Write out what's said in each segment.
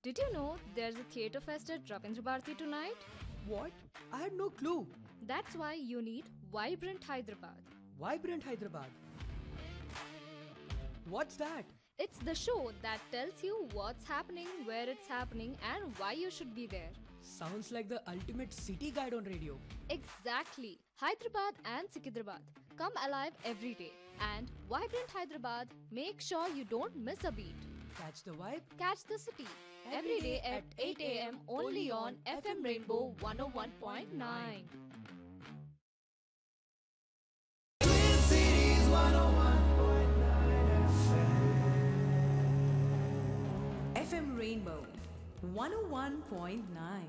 Did you know there's a theatre fest at Ravindra Bharati tonight? What? I had no clue. That's why you need Vibrant Hyderabad. Vibrant Hyderabad. What's that? It's the show that tells you what's happening, where it's happening, and why you should be there. Sounds like the ultimate city guide on radio. Exactly. Hyderabad and Sikidrabad. Come alive every day. And Vibrant Hyderabad, make sure you don't miss a beat. Catch the vibe. Catch the city every day at 8 a.m. only on FM Rainbow 101.9. FM Rainbow 101.9.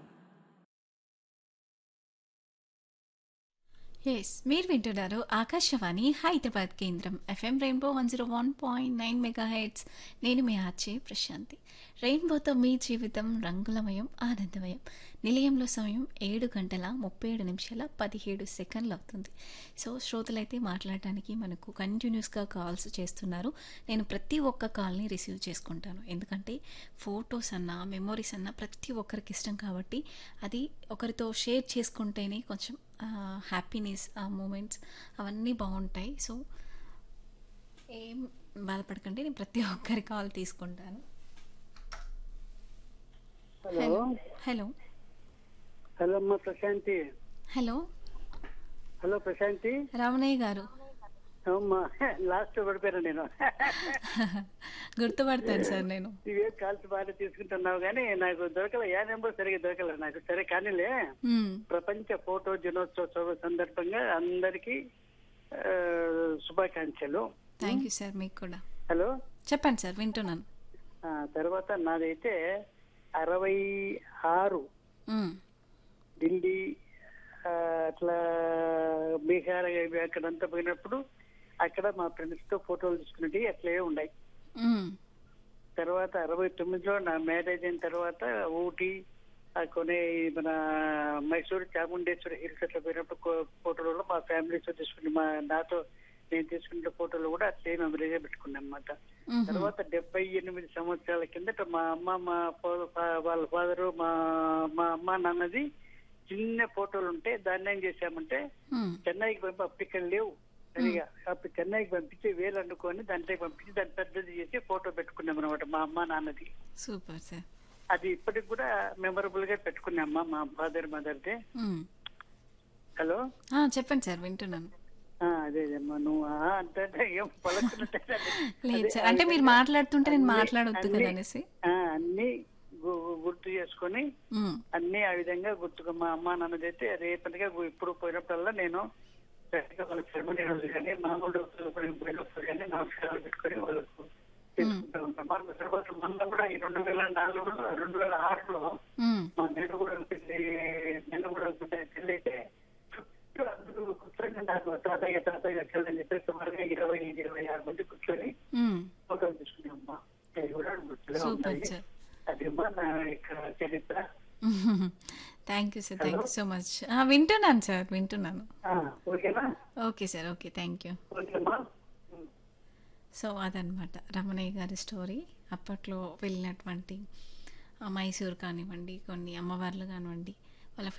Yes మీరు వింటున్నారు ఆకాశవాణి హైదరాబాద్ కేంద్రం FM rainbow one zero one point nine mega hits నేను మీ ఆర్చే ప్రశాంతి రెయిన్బోతో మీ జీవితం రంగులమయం ఆనందమయం నిలయంలో సమయం ఏడు గంటల ముప్పై ఏడు నిమిషాల పదిహేడు సెకండ్లు అవుతుంది సో శ్రోతలైతే మాట్లాడటానికి మనకు కంటిన్యూస్గా కాల్స్ చేస్తున్నారు నేను ప్రతి ఒక్క కాల్ని రిసీవ్ చేసుకుంటాను ఎందుకంటే ఫొటోస్ అన్నా మెమొరీస్ అన్నా ప్రతి ఒక్కరికి ఇష్టం కాబట్టి అది ఒకరితో షేర్ చేసుకుంటేనే కొంచెం హ్యాపీనెస్ ఆ మూమెంట్స్ అవన్నీ బాగుంటాయి సో ఏం బాధపడకండి నేను ప్రతి ఒక్కరి కాల్ తీసుకుంటాను హలో హలో హలో అమ్మ ప్రశాంతి హలో హలో ప్రశాంతి రామణయ్య గారు అమ్మా లాస్ట్ పడిపోయాను నేను గుర్తుపడతాను సార్ నేను ఇవే కాల్స్ బాగా తీసుకుంటున్నావు కానీ నాకు దొరకలే ఏ నెంబర్ సరిగా దొరకలే నాకు సరే కానీలే మ్మ్. ప్రపంచ ఫోటో దినోత్సవ సందర్భంగా అందరికీ ఆ, శుభాకాంక్షలు థ్యాంక్ యూ సార్ మీకు కూడా హలో చెప్పండి సార్ వింటున్నాను ఆ, తర్వాత నాదైతే అరవై ఆరు మ్మ్. ఢిల్లీ ఆ, అట్లా బీహార్ ఇవి అక్కడంతా పోయినప్పుడు అక్కడ మా ఫ్రెండ్స్ తో ఫోటోలు తీసుకునేవి అట్లే ఉన్నాయి మ్మ్. తర్వాత అరవై తొమ్మిదిలో నా మ్యారేజ్ అయిన తర్వాత ఊటీ ఆ కొనే మన మైసూరు చాముండేశ్వరి హిల్స్ అట్లా పోయినప్పుడు కో- ఫోటోలలో మా ఫ్యామిలీతో తీసుకుని మా నాతో నేను తీసుకున్న ఫోటోలు కూడా అట్లే మెమరీగా పెట్టుకున్నాను అనమాట మ్మ్. తర్వాత డెబ్బై ఎనిమిది సంవత్సరాల కిందట మా అమ్మ మా ఫా- ఫా- వాళ్ళ ఫాదరు మా మా అమ్మ నాన్నది చిన్న ఫోటోలు ఉంటే దాన్ని ఏం చేశామంటే మ్మ్. చెన్నైకి పంపి అప్పికలు లేవు సరిగా అప్పుడు చెన్నైకి పంపించి వేలు అనుకొని దాంట్లో పంపించి దాన్ని పెద్దది చేసి ఫోటో పెట్టుకున్నాం అనమాట మా అమ్మ నాన్నది సూపర్ సార్ అది ఇప్పటికి కూడా మెమరబుల్ గా పెట్టుకున్నామ్మా మా ఫాదర్ మదర్ది మ్మ్. హలో ఆ, చెప్పండి సార్ వింటున్నాను ఆ, అదే అమ్మా నువ్వు ఆ అంటే ఏం పలుకున్నట్టే లేదు అదే, సార్ ఆ అంటే మీరు విధంగా మాట్లాడుతుంటే నేను అన్ని- మాట్లాడొద్దు కదా అన్ని- అనేసి ఆ, అన్ని గు- గుర్తు చేసుకొని మ్మ్. అన్ని ఆ విధంగా గుర్తుగా మా అమ్మ నాన్నది అయితే రేపటిగా ఇప్పుడు పోయినప్పుడల్లా నేను చక్కగా వాళ్ళ సెరమనీ రోజు కానీ మామూలు రోజులు కూడా పోయినప్పుడు కానీ నమస్కారాలు పెట్టుకొని వాళ్ళకు చేసుకుంటూ ఉంటాం మన తర్వాత మొన్న కూడా ఈ రెండు వేల నాలుగులో రెండు వేల ఆరులో మ్మ్. మా నేను కూడా పెళ్లి నేను కూడా పెళ్లి అయితే చుట్టూ అందరూ కూర్చొని నాకు తాతయ్య తాతయ్య చెల్లని చెప్పి సుమారుగా ఇరవై ఇరవై ఆరు మంది కూర్చొని మ్మ్. ఫోటోలు తీసుకున్నామ్మా అవి కూడా గుర్తుగా సూపర్ ఉన్నాయి సార్ అది మా నా యొక్క చరిత్ర thank you sir thank you so much వింటున్నాను సార్ వింటున్నాను ఆ, ఓకేనా okay sir okay thank you ఓకేమ్మా సో అదనమాట రమణయ్య గారి స్టోరీ అప్పట్లో వెళ్ళినటువంటి ఆ మైసూర్ కానివ్వండి కొన్ని అమ్మవార్లు కానివ్వండి